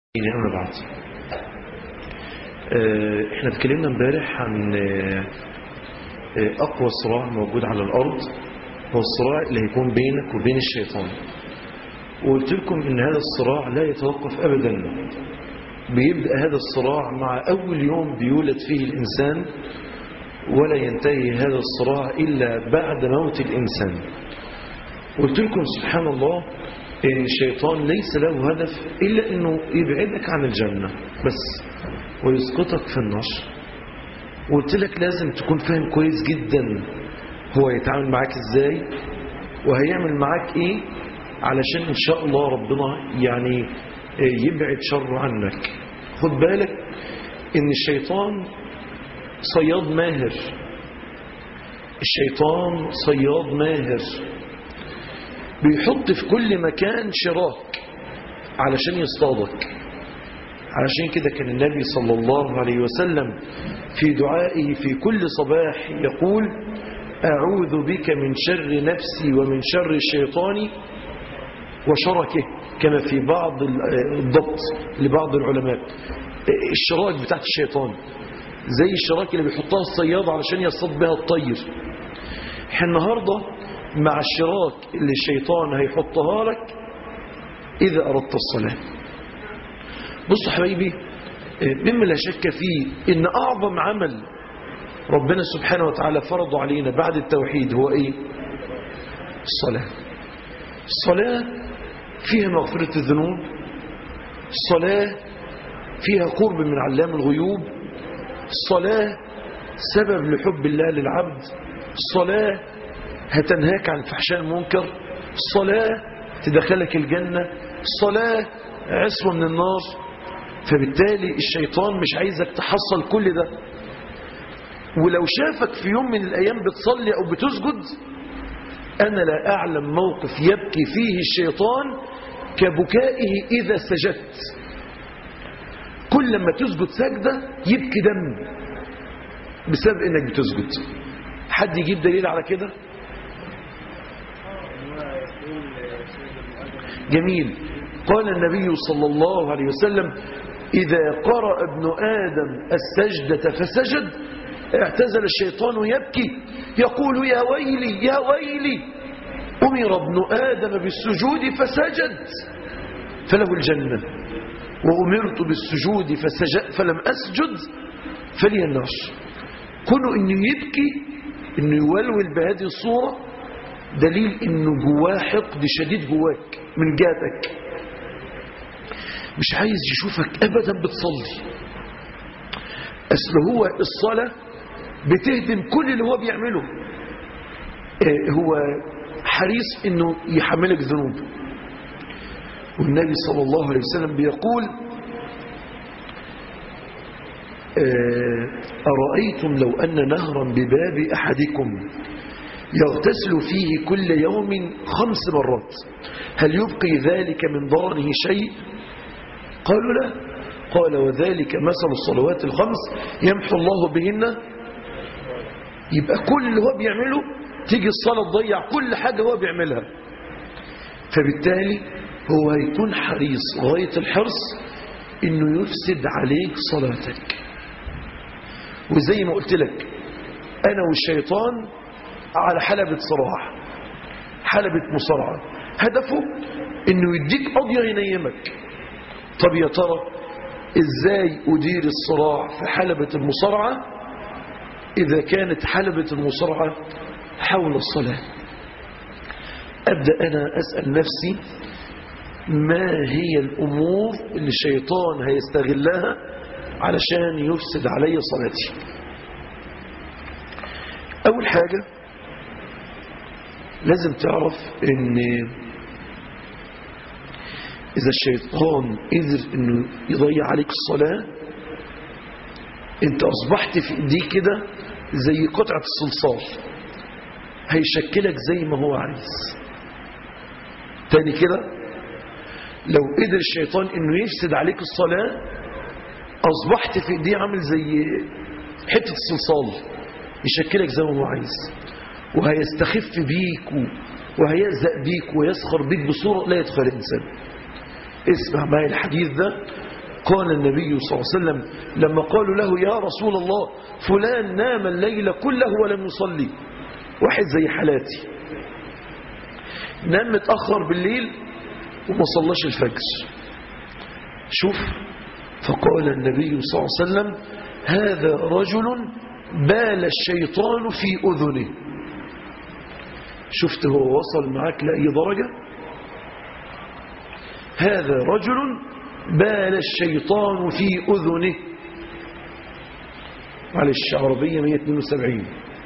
يعني أما بعد آه، احنا اتكلمنا امبارح عن آه، آه، أقوى صراع موجود على الأرض هو الصراع اللي هيكون بينك وبين الشيطان وقلت لكم ان هذا الصراع لا يتوقف أبدا بيبدأ هذا الصراع مع أول يوم بيولد فيه الإنسان ولا ينتهي هذا الصراع إلا بعد موت الإنسان قلت لكم سبحان الله ان الشيطان ليس له هدف إلا أنه يبعدك عن الجنة بس ويسقطك في النار وقلت لك لازم تكون فاهم كويس جدا هو يتعامل معاك ازاي وهيعمل معاك ايه علشان ان شاء الله ربنا يعني يبعد شر عنك خد بالك ان الشيطان صياد ماهر الشيطان صياد ماهر بيحط في كل مكان شراك علشان يصطادك علشان كده كان النبي صلى الله عليه وسلم في دعائه في كل صباح يقول أعوذ بك من شر نفسي ومن شر الشيطان وشركه كما في بعض الضبط لبعض العلماء الشراك بتاعت الشيطان زي الشراك اللي بيحطها الصياد علشان يصطاد بها الطير احنا النهارده مع الشراك اللي الشيطان هيحطها لك إذا أردت الصلاة بصوا حبايبي مما لا شك فيه إن أعظم عمل ربنا سبحانه وتعالى فرضه علينا بعد التوحيد هو إيه الصلاة الصلاة فيها مغفرة الذنوب الصلاة فيها قرب من علام الغيوب الصلاة سبب لحب الله للعبد الصلاة هتنهاك عن الفحشاء المنكر الصلاة تدخلك الجنة الصلاة عصمة من النار فبالتالي الشيطان مش عايزك تحصل كل ده ولو شافك في يوم من الأيام بتصلي أو بتسجد أنا لا أعلم موقف يبكي فيه الشيطان كبكائه إذا سجدت كل ما تسجد سجدة يبكي دم بسبب إنك بتسجد حد يجيب دليل على كده جميل قال النبي صلى الله عليه وسلم إذا قرأ ابن آدم السجدة فسجد اعتزل الشيطان يبكي يقول يا ويلي يا ويلي أمر ابن آدم بالسجود فسجد فله الجنة وأمرت بالسجود فسجد فلم أسجد فلي النار كونه إنه يبكي إنه يولول بهذه الصورة دليل إنه جواه حقد شديد جواك من جهتك مش عايز يشوفك أبدا بتصلي أصل هو الصلاة بتهدم كل اللي هو بيعمله هو حريص انه يحملك ذنوب والنبي صلى الله عليه وسلم بيقول أرأيتم لو أن نهرا بباب أحدكم يغتسل فيه كل يوم خمس مرات هل يبقي ذلك من ضرره شيء قالوا لا قال وذلك مثل الصلوات الخمس يمحو الله بهن يبقى كل اللي هو بيعمله تيجي الصلاة تضيع كل حاجة هو بيعملها فبالتالي هو هيكون حريص غاية الحرص انه يفسد عليك صلاتك وزي ما قلت لك انا والشيطان على حلبة صراع حلبة مصارعة هدفه انه يديك قضية ينيمك طب يا ترى ازاي ادير الصراع في حلبة المصارعة اذا كانت حلبة المصارعة حول الصلاة ابدأ انا اسأل نفسي ما هي الامور اللي الشيطان هيستغلها علشان يفسد علي صلاتي اول حاجة لازم تعرف ان إذا الشيطان قدر أنه يضيع عليك الصلاة أنت أصبحت في إيديه كده زي قطعة الصلصال هيشكلك زي ما هو عايز تاني كده لو قدر الشيطان أنه يفسد عليك الصلاة أصبحت في إيديه عامل زي حتة الصلصال يشكلك زي ما هو عايز وهيستخف بيك وهيزق بيك ويسخر بيك بصورة لا يدخل الإنسان اسمع معي الحديث ده قال النبي صلى الله عليه وسلم لما قالوا له يا رسول الله فلان نام الليل كله ولم يصلي واحد زي حالاتي نام متأخر بالليل وما صلاش الفجر شوف فقال النبي صلى الله عليه وسلم هذا رجل بال الشيطان في أذنه شفت هو وصل معاك لأي درجة هذا رجل بال الشيطان في أذنه معلش عربية 172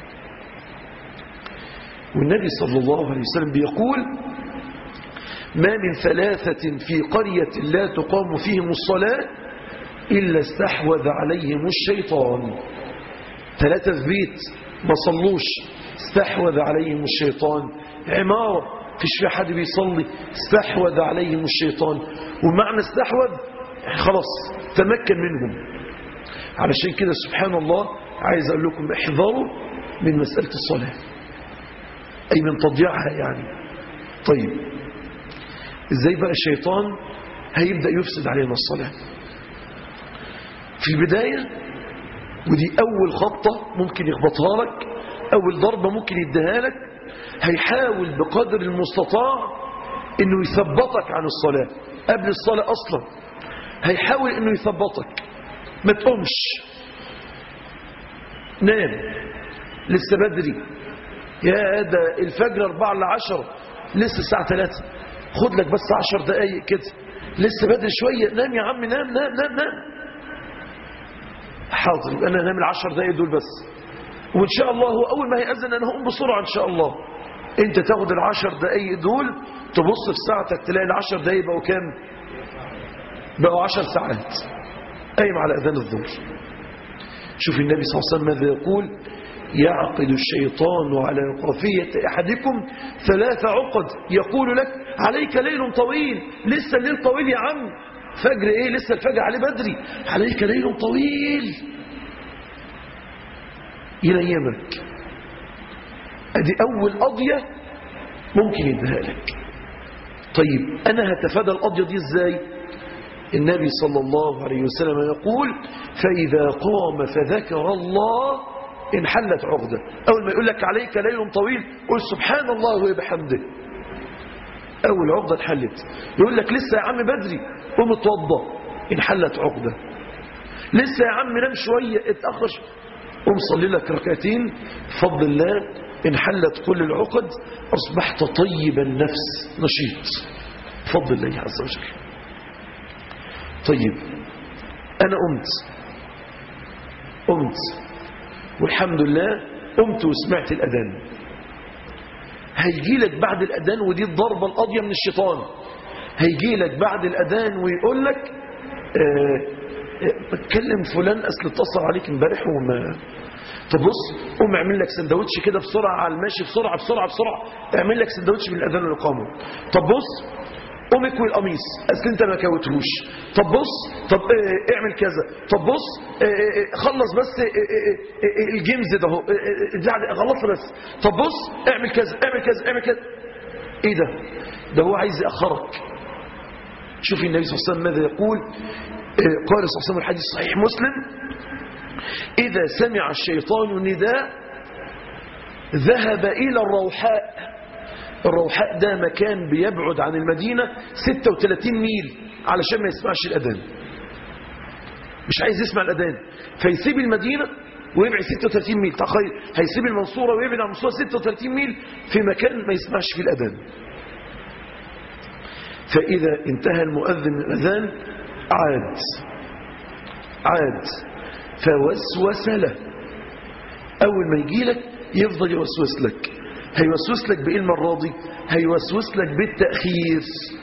والنبي صلى الله عليه وسلم بيقول ما من ثلاثة في قرية لا تقام فيهم الصلاة إلا استحوذ عليهم الشيطان ثلاثة في بيت ما صلوش استحوذ عليهم الشيطان عمارة فيش في حد بيصلي استحوذ عليهم الشيطان ومعنى استحوذ يعني خلاص تمكن منهم علشان كده سبحان الله عايز أقول لكم احذروا من مسألة الصلاة أي من تضييعها يعني طيب ازاي بقى الشيطان هيبدأ يفسد علينا الصلاة في البداية ودي أول خطة ممكن يخبطها لك أول ضربة ممكن يديها لك هيحاول بقدر المستطاع انه يثبطك عن الصلاة قبل الصلاة أصلا هيحاول انه يثبطك ما تقومش نام لسه بدري يا ده الفجر أربعة لعشرة لسه الساعة ثلاثة خد لك بس عشر دقايق كده لسه بدري شوية نام يا عم نام نام نام نام حاضر يبقى أنا نام العشر دقايق دول بس وإن شاء الله هو أول ما هيأذن أنا هقوم بسرعة إن شاء الله أنت تاخد العشر دقايق دول تبص في ساعتك تلاقي العشر دقايق بقوا كام بقوا عشر ساعات قايم على أذان الظهر شوف النبي صلى الله عليه وسلم ماذا يقول يعقد الشيطان على قافية أحدكم ثلاث عقد يقول لك عليك ليل طويل لسه الليل طويل يا عم فجر ايه لسه الفجر عليه بدري عليك ليل طويل ينيمك ادي اول قضية ممكن يديها لك طيب انا هتفادى القضية دي ازاي النبي صلى الله عليه وسلم يقول فإذا قام فذكر الله انحلت عقدة أول ما يقول لك عليك ليل طويل قل سبحان الله وبحمده أول عقدة انحلت يقول لك لسه يا عم بدري قوم اتوضى انحلت عقدة لسه يا عم نام شوية اتأخر قوم صلي لك ركعتين بفضل الله انحلت كل العقد أصبحت طيب النفس نشيط بفضل الله عز وجل طيب أنا قمت قمت والحمد لله قمت وسمعت الأذان هيجي لك بعد الأذان ودي الضربة القاضية من الشيطان هيجي لك بعد الأذان ويقول لك اتكلم فلان أصل اتصل عليك امبارح وما طب بص قوم اعمل لك سندوتش كده بسرعة على الماشي بسرعة بسرعة بسرعة اعمل لك سندوتش من الأذان والإقامة طب بص قوم اكوي القميص اصل انت ما كوتهوش طب بص طب اه اعمل كذا طب بص اه اه خلص بس الجيمز ده اهو غلط بس طب بص اعمل كذا اعمل كذا اعمل كذا ايه ده ده هو عايز ياخرك شوف النبي صلى الله عليه وسلم ماذا يقول قال صلى الله عليه وسلم الحديث صحيح مسلم اذا سمع الشيطان النداء ذهب الى الروحاء الروحاء ده مكان بيبعد عن المدينة 36 ميل علشان ما يسمعش الأذان مش عايز يسمع الأذان فيسيب المدينة ويبعد 36 ميل تخيل هيسيب المنصورة ويبعد عن المنصورة 36 ميل في مكان ما يسمعش فيه الأذان فإذا انتهى المؤذن من الأذان عاد عاد فوسوس له أول ما يجي لك يفضل يوسوس لك هيوسوس لك بإيه المرة دي هيوسوس لك بالتأخير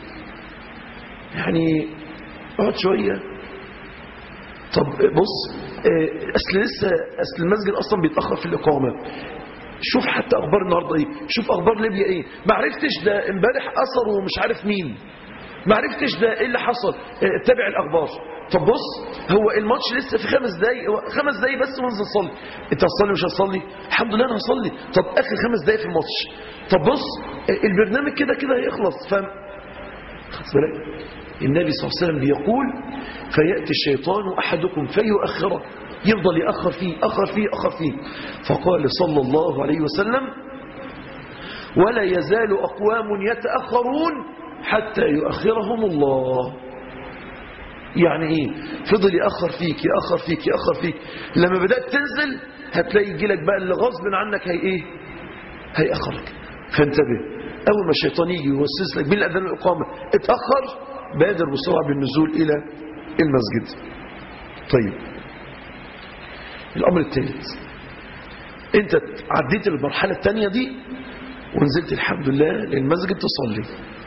يعني اقعد شوية طب بص أصل لسه أصل المسجد أصلا بيتأخر في الإقامة شوف حتى أخبار النهاردة إيه شوف أخبار ليبيا إيه ما عرفتش ده امبارح أثر ومش عارف مين ما عرفتش ده إيه اللي حصل تابع الأخبار طب بص هو الماتش لسه في خمس دقايق خمس دقايق بس وانزل صلي انت هتصلي مش هتصلي الحمد لله انا هصلي طب اخر خمس دقايق في الماتش طب بص البرنامج كده كده هيخلص فاهم خدت بالك النبي صلى الله عليه وسلم بيقول فيأتي الشيطان أحدكم فيؤخره يفضل يأخر فيه أخر فيه أخر فيه فقال صلى الله عليه وسلم ولا يزال أقوام يتأخرون حتى يؤخرهم الله يعني ايه فضل يأخر فيك يأخر فيك يأخر فيك لما بدأت تنزل هتلاقي يجيلك بقى اللي غصب عنك هي ايه هيأخرك فانتبه اول ما الشيطان يجي يوسوس لك بين الاذان والاقامه اتاخر بادر بسرعه بالنزول الى المسجد طيب الامر الثالث انت عديت المرحله الثانيه دي ونزلت الحمد لله للمسجد تصلي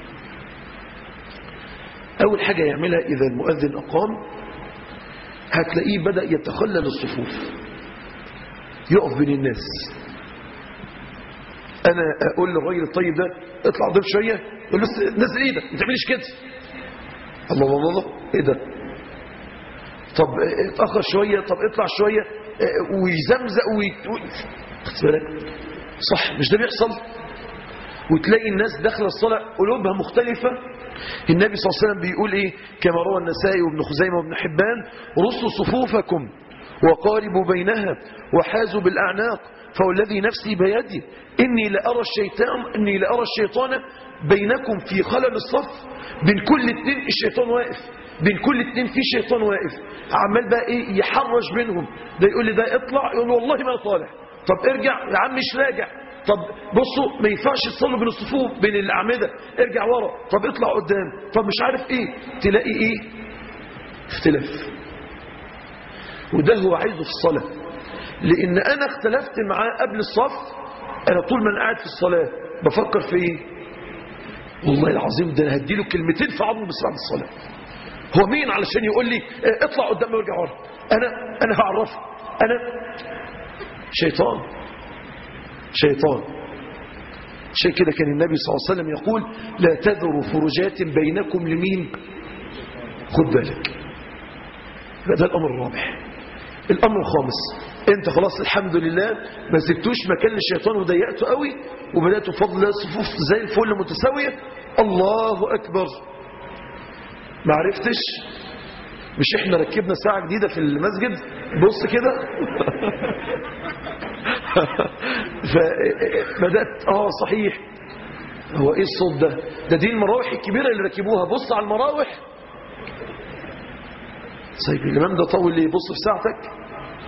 اول حاجه يعملها اذا المؤذن اقام هتلاقيه بدا يتخلل الصفوف يقف بين الناس انا اقول للراجل الطيب ده اطلع ضيف شويه يقول له نزل ايدك ما تعملش كده الله الله الله ايه ده طب اتاخر شويه طب اطلع شويه ويزمزق وي خدت بالك صح مش ده بيحصل وتلاقي الناس داخله الصلاه قلوبها مختلفه النبي صلى الله عليه وسلم بيقول ايه كما روى النسائي وابن خزيمه وابن حبان رصوا صفوفكم وقاربوا بينها وحازوا بالاعناق فوالذي نفسي بيده إني لأرى الشيطان إني لأرى الشيطان بينكم في خلل الصف بين كل اتنين الشيطان واقف بين كل اتنين في شيطان واقف عمال بقى ايه يحرش بينهم ده يقول لي ده اطلع يقول له والله ما طالع طب ارجع يا عم مش راجع طب بصوا ما ينفعش تصلوا بين الصفوف بين الاعمده ارجع ورا طب اطلع قدام طب مش عارف ايه تلاقي ايه اختلاف وده هو عايزه في الصلاه لان انا اختلفت معاه قبل الصف انا طول ما انا قاعد في الصلاه بفكر في ايه والله العظيم ده انا هديله كلمتين في عظمه بس بعد الصلاه هو مين علشان يقول لي اه اطلع قدام وارجع ورا انا انا هعرفه انا شيطان شيطان عشان كده كان النبي صلى الله عليه وسلم يقول لا تذروا فرجات بينكم لمين خد بالك ده الامر الرابع الامر الخامس انت خلاص الحمد لله ما سبتوش مكان للشيطان وضيقته قوي وبدات بفضل صفوف زي الفل متساويه الله اكبر ما عرفتش مش احنا ركبنا ساعه جديده في المسجد بص كده فبدات اه صحيح هو ايه الصوت ده ده دي المراوح الكبيره اللي ركبوها بص على المراوح طيب الامام ده طول ليه بص في ساعتك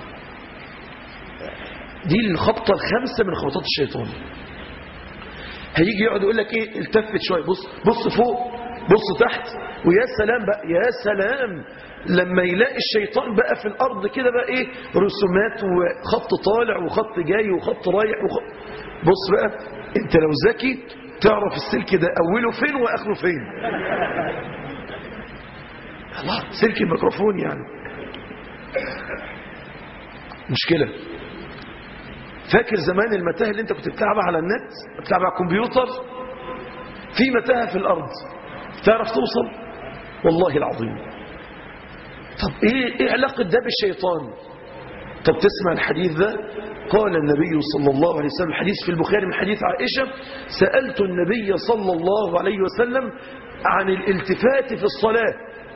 دي الخبطة الخامسة من خبطات الشيطان هيجي يقعد يقول لك ايه التفت شوية بص بص فوق بص تحت ويا سلام بقى يا سلام لما يلاقي الشيطان بقى في الارض كده بقى ايه رسومات وخط طالع وخط جاي وخط رايح وخط بص بقى انت لو ذكي تعرف السلك ده اوله فين واخره فين الله سلك الميكروفون يعني مشكله فاكر زمان المتاهه اللي انت كنت بتلعبها على النت بتلعبها على الكمبيوتر في متاهه في الارض تعرف توصل والله العظيم طب ايه ايه علاقه ده بالشيطان طب تسمع الحديث ده قال النبي صلى الله عليه وسلم حديث في البخاري من حديث عائشه سالت النبي صلى الله عليه وسلم عن الالتفات في الصلاه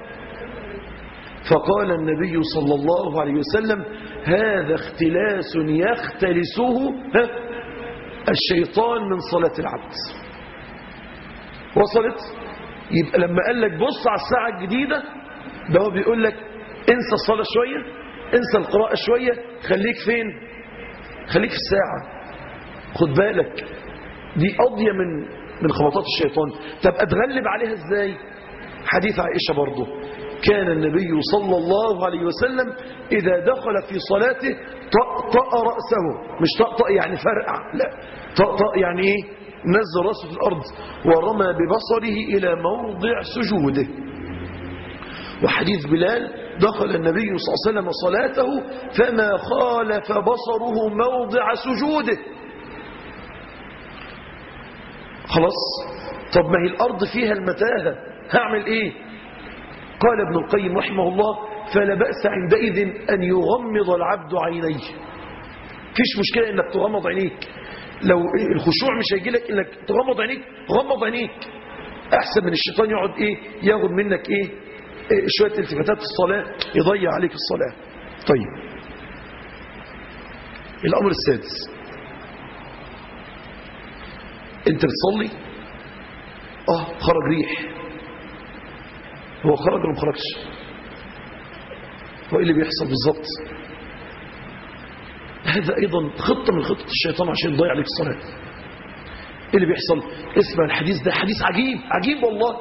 فقال النبي صلى الله عليه وسلم هذا اختلاس يختلسه الشيطان من صلاة العبد وصلت يبقى لما قال لك بص على الساعة الجديدة ده هو بيقول لك انسى الصلاة شوية انسى القراءة شوية خليك فين خليك في الساعة خد بالك دي قضية من من خبطات الشيطان طب اتغلب عليها ازاي حديث عائشة برضه كان النبي صلى الله عليه وسلم إذا دخل في صلاته طأطأ رأسه مش طأطأ يعني فرقع لا طأطأ يعني إيه نزل رأسه في الأرض ورمى ببصره إلى موضع سجوده وحديث بلال دخل النبي صلى الله عليه وسلم صلاته فما خالف بصره موضع سجوده خلاص طب ما هي الأرض فيها المتاهة هعمل إيه قال ابن القيم رحمه الله فلا بأس عندئذ أن يغمض العبد عينيه فيش مشكلة أنك تغمض عينيك لو الخشوع مش هيجي لك أنك تغمض عينيك غمض عينيك احسن من الشيطان يقعد ايه ياخد منك ايه, إيه شويه التفاتات في الصلاه يضيع عليك الصلاه طيب الامر السادس انت بتصلي اه خرج ريح هو خرج ولا ما خرجش هو ايه اللي بيحصل بالظبط هذا ايضا خطه من خطط الشيطان عشان يضيع عليك الصلاه ايه اللي بيحصل اسمع الحديث ده حديث عجيب عجيب والله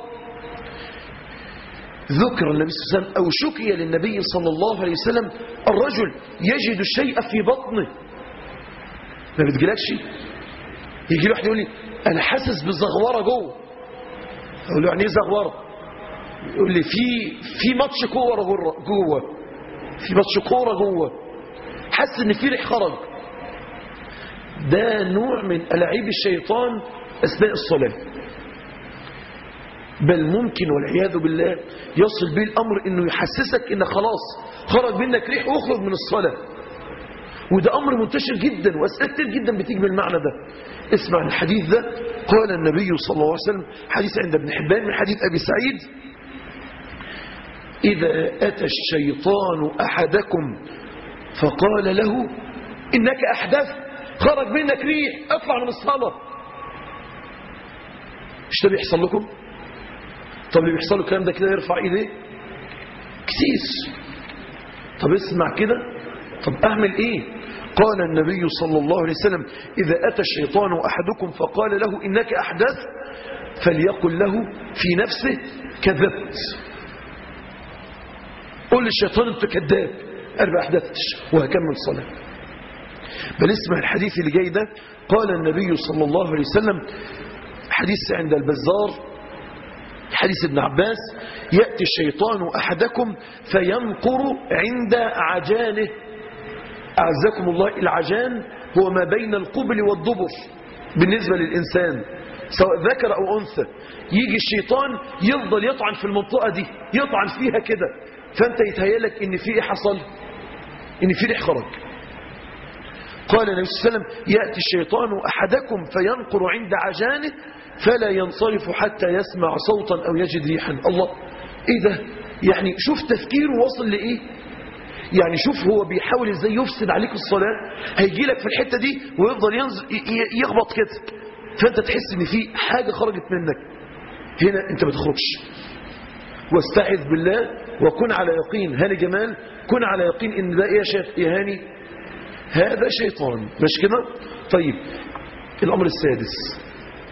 ذكر النبي صلى الله عليه وسلم او شكي للنبي صلى الله عليه وسلم الرجل يجد الشيء في بطنه ما بتجيلكش يجي له واحد يقول لي انا حاسس بزغوره جوه اقول له يعني ايه زغوره يقول لي في في ماتش كوره جوه في ماتش كوره جوه حاسس ان في ريح خرج ده نوع من ألاعيب الشيطان أثناء الصلاة بل ممكن والعياذ بالله يصل به الأمر أنه يحسسك أن خلاص خرج منك ريح واخرج من الصلاة وده أمر منتشر جدا وأسئلة كتير جدا بتيجي بالمعنى ده اسمع الحديث ده قال النبي صلى الله عليه وسلم حديث عند ابن حبان من حديث أبي سعيد إذا أتى الشيطان أحدكم فقال له إنك أحدثت خرج منك ريح اطلع من الصلاة مش ده بيحصل لكم طب اللي بيحصل له الكلام ده كده يرفع ايديه كسيس طب اسمع كده طب اعمل ايه قال النبي صلى الله عليه وسلم إذا أتى الشيطان أحدكم فقال له إنك أحدث فليقل له في نفسه كذبت قل للشيطان انت كذاب أنا ما أحدثتش وهكمل صلاة بل اسمع الحديث اللي جاي ده قال النبي صلى الله عليه وسلم حديث عند البزار حديث ابن عباس يأتي الشيطان أحدكم فينقر عند عجانه أعزكم الله العجان هو ما بين القبل والضبر بالنسبة للإنسان سواء ذكر أو أنثى يجي الشيطان يفضل يطعن في المنطقة دي يطعن فيها كده فأنت يتهيألك إن في إيه حصل إن في ريح خرج قال النبي صلى الله عليه وسلم يأتي الشيطان أحدكم فينقر عند عجانه فلا ينصرف حتى يسمع صوتا أو يجد ريحا الله إيه ده يعني شوف تفكيره وصل لإيه يعني شوف هو بيحاول ازاي يفسد عليك الصلاة هيجي لك في الحتة دي ويفضل ينزل يخبط كده فانت تحس ان في حاجة خرجت منك هنا انت ما تخرجش واستعذ بالله وكن على يقين هاني جمال كن على يقين ان ده ايه يا شيخ يا هاني هذا شيطان مش كده طيب الامر السادس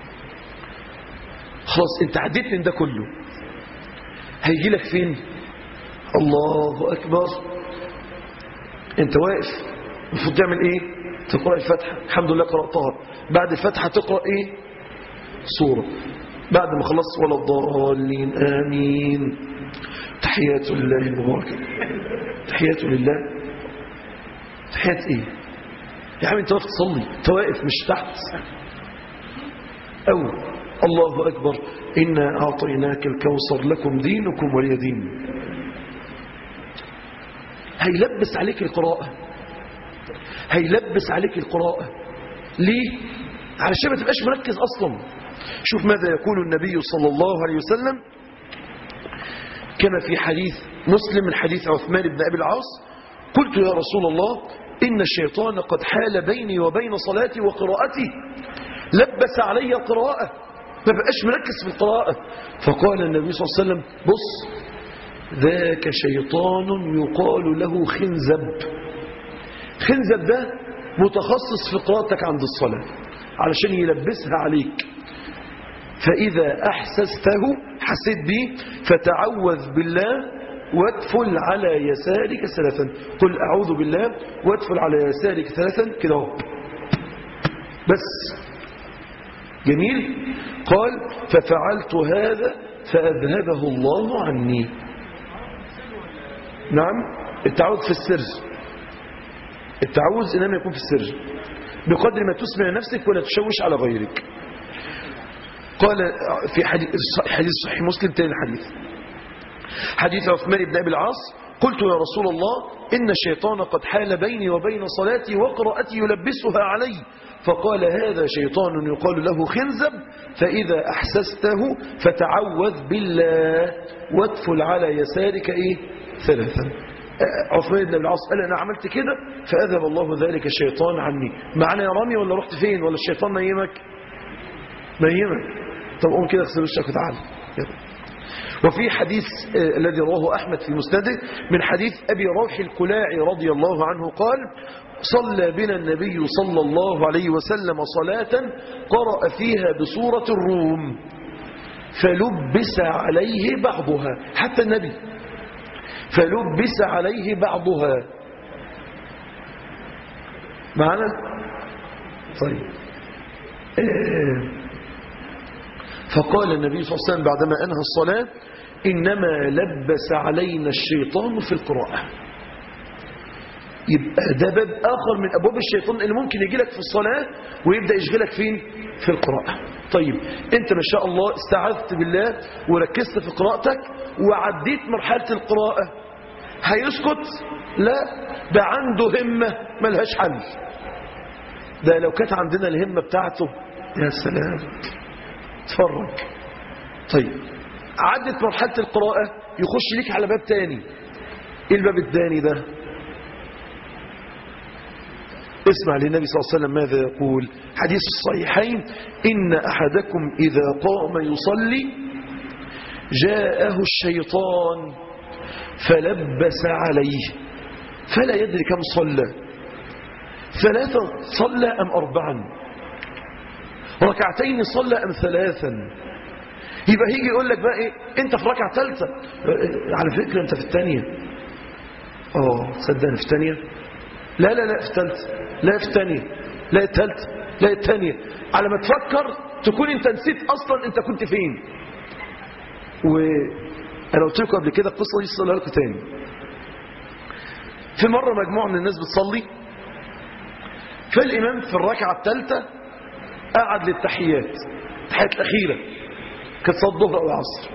خلاص انت عديت من ده كله هيجي لك فين الله اكبر انت واقف المفروض تعمل ايه تقرا الفاتحه الحمد لله قراتها بعد الفاتحه تقرا ايه سوره بعد ما خلصت ولا الضالين امين تحيات لله المباركه تحيات لله تحيات ايه يا عم انت واقف تصلي انت واقف مش تحت او الله اكبر انا اعطيناك الكوثر لكم دينكم ولي دين هيلبس عليك القراءة هيلبس عليك القراءة ليه؟ علشان ما تبقاش مركز أصلا شوف ماذا يقول النبي صلى الله عليه وسلم كما في حديث مسلم من حديث عثمان بن أبي العاص قلت يا رسول الله إن الشيطان قد حال بيني وبين صلاتي وقراءتي لبس علي القراءة ما بقاش مركز في القراءة فقال النبي صلى الله عليه وسلم بص ذاك شيطان يقال له خنزب خنزب ده متخصص في قراءتك عند الصلاة علشان يلبسها عليك فإذا أحسسته حسيت به فتعوذ بالله وادفل على يسارك ثلاثا قل أعوذ بالله وادفل على يسارك ثلاثا كده اهو بس جميل قال ففعلت هذا فأذهبه الله عني نعم التعوذ في السر التعوذ إنما يكون في السر بقدر ما تسمع نفسك ولا تشوش على غيرك قال في حديث حديث صحيح مسلم تاني الحديث حديث عثمان بن أبي العاص قلت يا رسول الله إن الشيطان قد حال بيني وبين صلاتي وقراءتي يلبسها علي فقال هذا شيطان يقال له خنزب فإذا أحسسته فتعوذ بالله وادفل على يسارك إيه ثلاثا عثمان بن العاص قال أنا عملت كده فأذهب الله ذلك الشيطان عني معنى يا رامي ولا رحت فين ولا الشيطان نيمك نيمك طب قوم كده اغسل وشك وتعالى يلا. وفي حديث آه، الذي رواه أحمد في مسنده من حديث أبي روح الكلاعي رضي الله عنه قال صلى بنا النبي صلى الله عليه وسلم صلاة قرأ فيها بصورة الروم فلبس عليه بعضها حتى النبي فلبس عليه بعضها معنا طيب آه، فقال النبي صلى الله عليه وسلم بعدما أنهى الصلاة إنما لبس علينا الشيطان في القراءة يبقى ده باب آخر من أبواب الشيطان اللي ممكن يجي لك في الصلاة ويبدأ يشغلك فين في القراءة طيب أنت ما شاء الله استعذت بالله وركزت في قراءتك وعديت مرحلة القراءة هيسكت لا ده عنده همة ملهاش حل ده لو كانت عندنا الهمة بتاعته يا سلام اتفرج طيب عدت مرحلة القراءة يخش ليك على باب تاني ايه الباب الثاني ده اسمع للنبي صلى الله عليه وسلم ماذا يقول حديث الصحيحين إن أحدكم إذا قام يصلي جاءه الشيطان فلبس عليه فلا يدري كم صلى ثلاثا صلى أم أربعا ركعتين صلى أم ثلاثا يبقى هيجي يقول لك بقى إيه أنت في ركعة ثالثة على فكرة أنت في الثانية اه تصدقني في الثانية لا لا لا في الثالثة لا في الثانية لا الثالثة لا الثانية على ما تفكر تكون أنت نسيت أصلا أنت كنت فين وأنا قلت لكم قبل كده القصة دي صلى لكم تاني في مرة مجموعة من الناس بتصلي فالإمام في الركعة الثالثة قعد للتحيات التحيات الأخيرة كانت صلاة الظهر أو العصر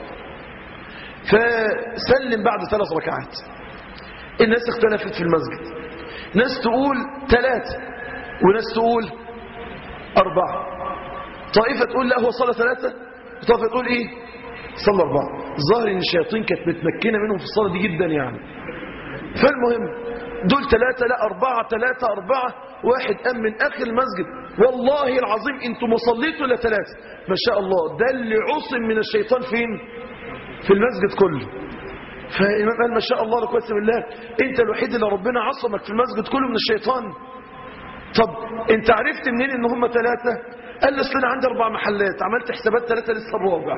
فسلم بعد ثلاث ركعات الناس اختلفت في المسجد ناس تقول ثلاثة وناس تقول أربعة طائفة تقول لا هو صلى ثلاثة وطائفة تقول إيه صلى أربعة ظاهر إن الشياطين كانت متمكنة منهم في الصلاة دي جدا يعني فالمهم دول ثلاثة لا أربعة ثلاثة أربعة واحد قام من آخر المسجد والله العظيم انتوا ما صليتوا إلا ثلاثة ما شاء الله ده اللي عصم من الشيطان فين في المسجد كله فالإمام قال ما شاء الله لك واسم الله انت الوحيد اللي ربنا عصمك في المسجد كله من الشيطان طب انت عرفت منين ان هم ثلاثة قال لي اصل انا عندي اربع محلات عملت حسابات ثلاثة لسه الرابع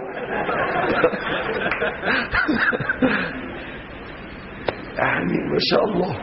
يعني ما شاء الله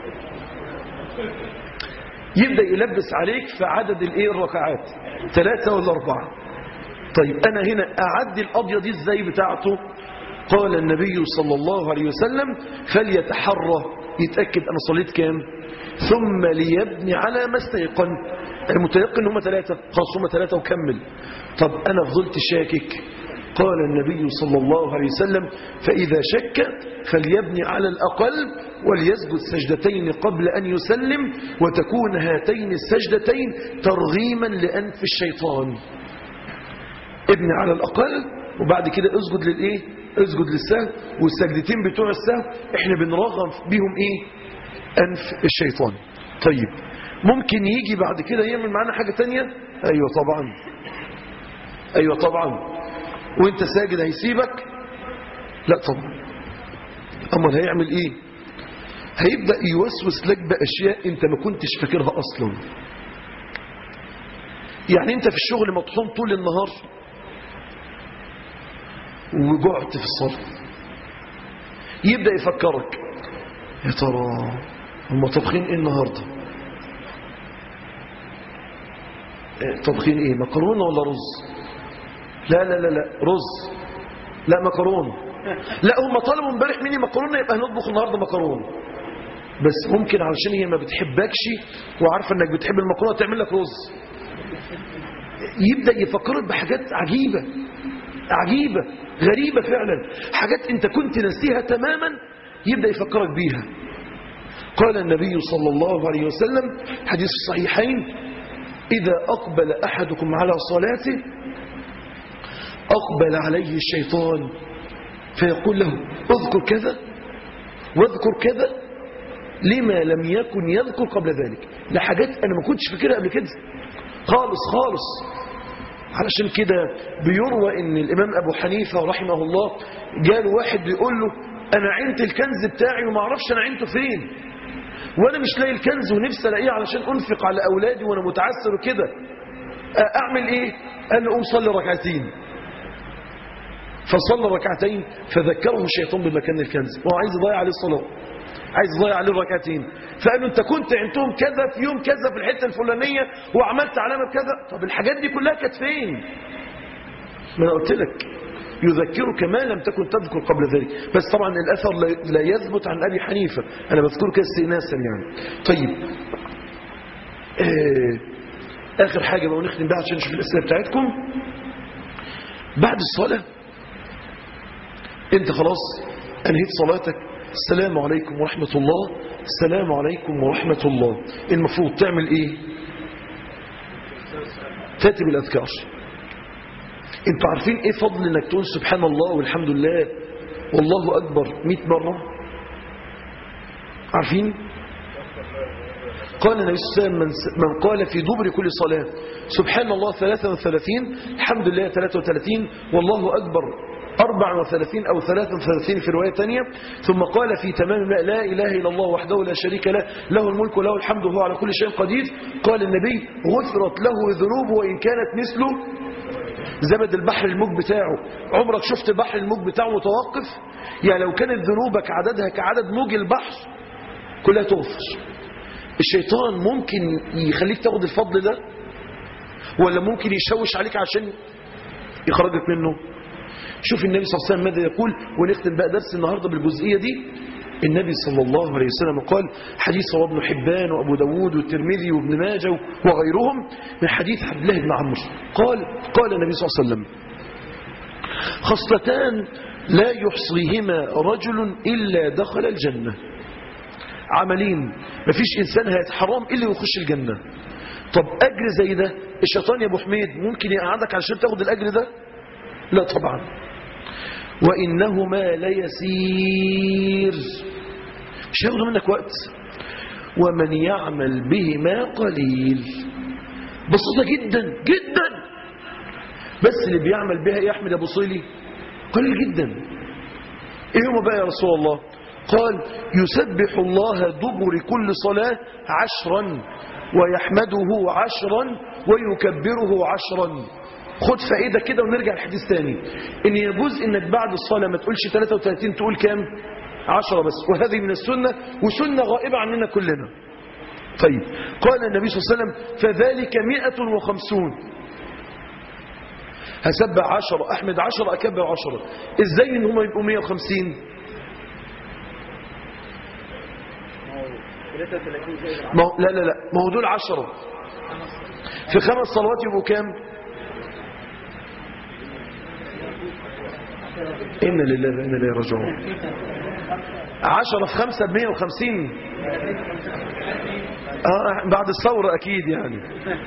يبدأ يلبس عليك في عدد الايه الركعات ثلاثة ولا أربعة طيب أنا هنا أعدي القضية دي ازاي بتاعته قال النبي صلى الله عليه وسلم فليتحرى يتأكد أنا صليت كام ثم ليبني على ما استيقن المتيقن هم ثلاثة خلاص هم ثلاثة وكمل طب أنا فضلت شاكك قال النبي صلى الله عليه وسلم فإذا شك فليبني على الأقل وليسجد سجدتين قبل أن يسلم وتكون هاتين السجدتين ترغيما لأنف الشيطان ابني على الأقل وبعد كده اسجد للإيه اسجد للسهو والسجدتين بتوع السهو احنا بنرغم بيهم ايه أنف الشيطان طيب ممكن يجي بعد كده يعمل معانا حاجة تانية ايوه طبعا ايوه طبعا وانت ساجد هيسيبك لا طبعا امال هيعمل ايه هيبدأ يوسوس لك بأشياء انت ما كنتش فاكرها اصلا يعني انت في الشغل مطحون طول النهار وجعت في الصلاة يبدأ يفكرك يا ترى هم طبخين ايه النهارده إيه طبخين ايه مكرونه ولا رز لا لا لا لا رز لا مكرونه لا هم طلبوا امبارح مني مكرونه يبقى هنطبخ النهارده مكرونه بس ممكن علشان هي ما بتحبكش وعارفه انك بتحب المكرونه تعمل لك رز يبدا يفكرك بحاجات عجيبه عجيبه غريبه فعلا حاجات انت كنت ناسيها تماما يبدا يفكرك بيها قال النبي صلى الله عليه وسلم حديث الصحيحين إذا أقبل أحدكم على صلاته أقبل عليه الشيطان فيقول له اذكر كذا واذكر كذا لما لم يكن يذكر قبل ذلك لحاجات أنا ما كنتش فاكرها قبل كده خالص خالص علشان كده بيروى ان الامام ابو حنيفه رحمه الله جاله واحد بيقول له انا عينت الكنز بتاعي وما اعرفش انا عينته فين وانا مش لاقي الكنز ونفسي الاقيه علشان انفق على اولادي وانا متعسر وكده اعمل ايه قال له قوم صلي ركعتين فصلى ركعتين فذكره الشيطان بمكان الكنز وهو عايز يضيع عليه الصلاه عايز يضيع عليه ركعتين فقال له انت كنت عندهم كذا في يوم كذا في الحته الفلانيه وعملت علامه كذا طب الحاجات دي كلها كانت فين ما انا قلت لك يذكرك ما لم تكن تذكر قبل ذلك بس طبعا الاثر لا- لا يثبت عن ابي حنيفه انا بذكره كده استئناسا يعني طيب آه اخر حاجه بقى ونختم بها عشان نشوف الاسئله بتاعتكم بعد الصلاه انت خلاص انهيت صلاتك السلام عليكم ورحمة الله السلام عليكم ورحمة الله المفروض تعمل ايه تاتي بالاذكار انتوا عارفين ايه فضل انك تقول سبحان الله والحمد لله والله اكبر 100 مرة عارفين قال النبي صلى الله عليه وسلم من من قال في دبر كل صلاة سبحان الله 33 الحمد لله 33 والله أكبر 34 أو 33 في رواية تانية ثم قال في تمام لا, لا إله إلا الله وحده لا شريك له له الملك وله الحمد وهو على كل شيء قدير قال النبي غفرت له ذنوبه وإن كانت مثله زبد البحر الموج بتاعه عمرك شفت بحر الموج بتاعه متوقف يعني لو كانت ذنوبك عددها كعدد موج البحر كلها تغفر الشيطان ممكن يخليك تاخد الفضل ده ولا ممكن يشوش عليك عشان يخرجك منه شوف النبي صلى الله عليه وسلم ماذا يقول ونختم بقى درس النهاردة بالجزئية دي النبي صلى الله عليه وسلم قال حديث رواه ابن حبان وابو داود والترمذي وابن ماجه وغيرهم من حديث عبد الله بن عمرو قال قال النبي صلى الله عليه وسلم خصلتان لا يحصيهما رجل إلا دخل الجنة عملين مفيش إنسان هيتحرم إلا يخش الجنة طب أجر زي ده الشيطان يا أبو حميد ممكن يقعدك علشان تاخد الأجر ده لا طبعا وإنهما ليسير مش هياخدوا منك وقت ومن يعمل بهما قليل بسيطة جدا جدا بس اللي بيعمل بها يا أحمد أبو صيلي قليل جدا إيه هما بقى يا رسول الله قال يسبح الله دبر كل صلاة عشرا ويحمده عشرا ويكبره عشرا خد فائدة كده ونرجع الحديث تاني ان يجوز انك بعد الصلاة ما تقولش 33 تقول كام عشرة بس وهذه من السنة وسنة غائبة عننا كلنا طيب قال النبي صلى الله عليه وسلم فذلك مئة وخمسون هسبع عشرة أحمد عشرة أكبر عشرة إزاي إن هم يبقوا مئة وخمسين ما هو- لا لا لا ما هو دول عشرة في خمس صلوات يبقوا كام إن لله وإنا إليه راجعون عشرة في خمسة بمية وخمسين آه بعد الثورة أكيد يعني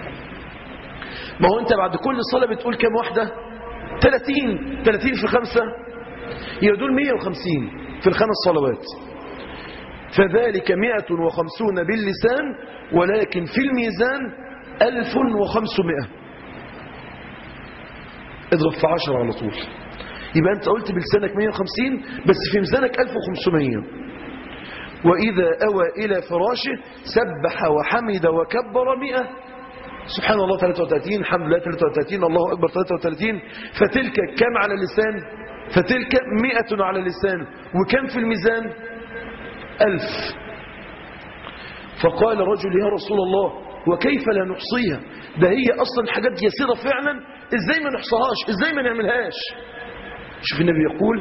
ما هو أنت بعد كل صلاة بتقول كام واحدة 30 30 في خمسة يبقى دول 150 في الخمس صلوات فذلك 150 باللسان ولكن في الميزان 1500 اضرب في 10 على طول يبقى أنت قلت بلسانك 150 بس في ميزانك 1500 وإذا أوى إلى فراشه سبح وحمد وكبر 100 سبحان الله 33 الحمد لله 33 الله أكبر 33 فتلك كم على اللسان فتلك 100 على اللسان وكم في الميزان ألف فقال رجل يا رسول الله وكيف لا نحصيها ده هي أصلا حاجات يسيرة فعلا إزاي ما نحصهاش إزاي ما نعملهاش شوف النبي يقول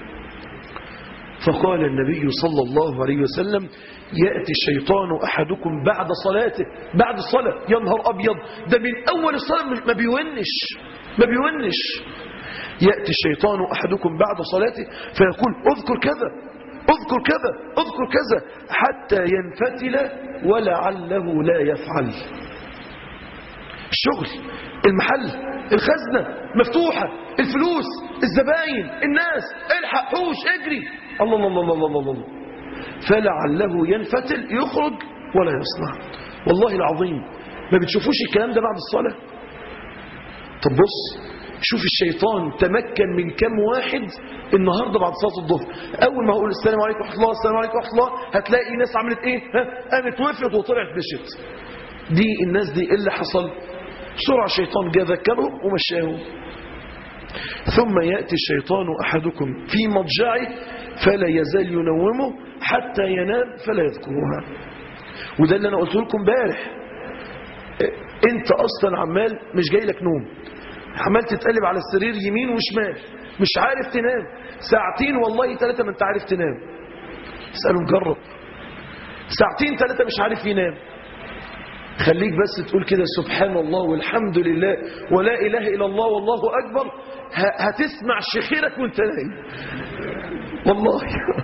فقال النبي صلى الله عليه وسلم يأتي الشيطان أحدكم بعد صلاته بعد الصلاة يا نهار أبيض ده من أول الصلاة ما بيونش ما بيونش يأتي الشيطان أحدكم بعد صلاته فيقول اذكر كذا اذكر كذا اذكر كذا حتى ينفتل ولعله لا يفعل الشغل المحل الخزنة مفتوحة الفلوس الزباين الناس الحق حوش اجري الله الله الله الله الله, الله. فلعله ينفتل يخرج ولا يصنع والله العظيم ما بتشوفوش الكلام ده بعد الصلاة طب بص شوف الشيطان تمكن من كم واحد النهاردة بعد صلاة الظهر أول ما هقول السلام عليكم ورحمة الله السلام عليكم ورحمة الله هتلاقي ناس عملت إيه ها قامت وقفت وطلعت مشت دي الناس دي إيه اللي حصل بسرعة الشيطان جاء ذكرهم ومشاهم ثم يأتي الشيطان أحدكم في مضجعه فلا يزال ينومه حتى ينام فلا يذكرها وده اللي أنا قلت لكم امبارح انت اصلا عمال مش جاي لك نوم عمال تتقلب على السرير يمين وشمال مش عارف تنام ساعتين والله ثلاثة ما انت عارف تنام اسأله مجرب ساعتين ثلاثة مش عارف ينام خليك بس تقول كده سبحان الله والحمد لله ولا إله إلا الله والله أكبر هتسمع شخيرك وانت نايم والله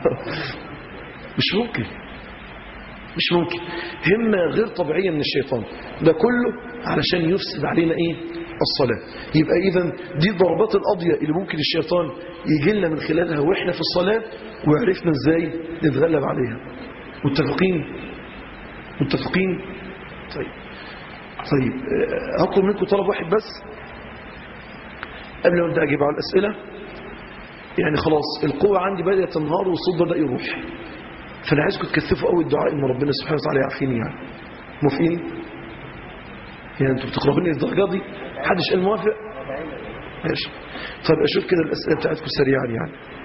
مش ممكن مش ممكن همة غير طبيعية من الشيطان ده كله علشان يفسد علينا ايه الصلاة يبقى اذا دي ضربات القضية اللي ممكن الشيطان يجي لنا من خلالها واحنا في الصلاة وعرفنا ازاي نتغلب عليها متفقين متفقين طيب طيب هطلب منكم طلب واحد بس قبل ما ابدا اجيب على الاسئله يعني خلاص القوه عندي بدات تنهار والصوت بدا يروح فانا عايزكم تكثفوا قوي الدعاء ان ربنا سبحانه وتعالى يعافيني يعني موافقين يعني انتوا بتقربوني الدرجه دي محدش قال موافق ماشي طيب اشوف كده الاسئله بتاعتكم سريعا يعني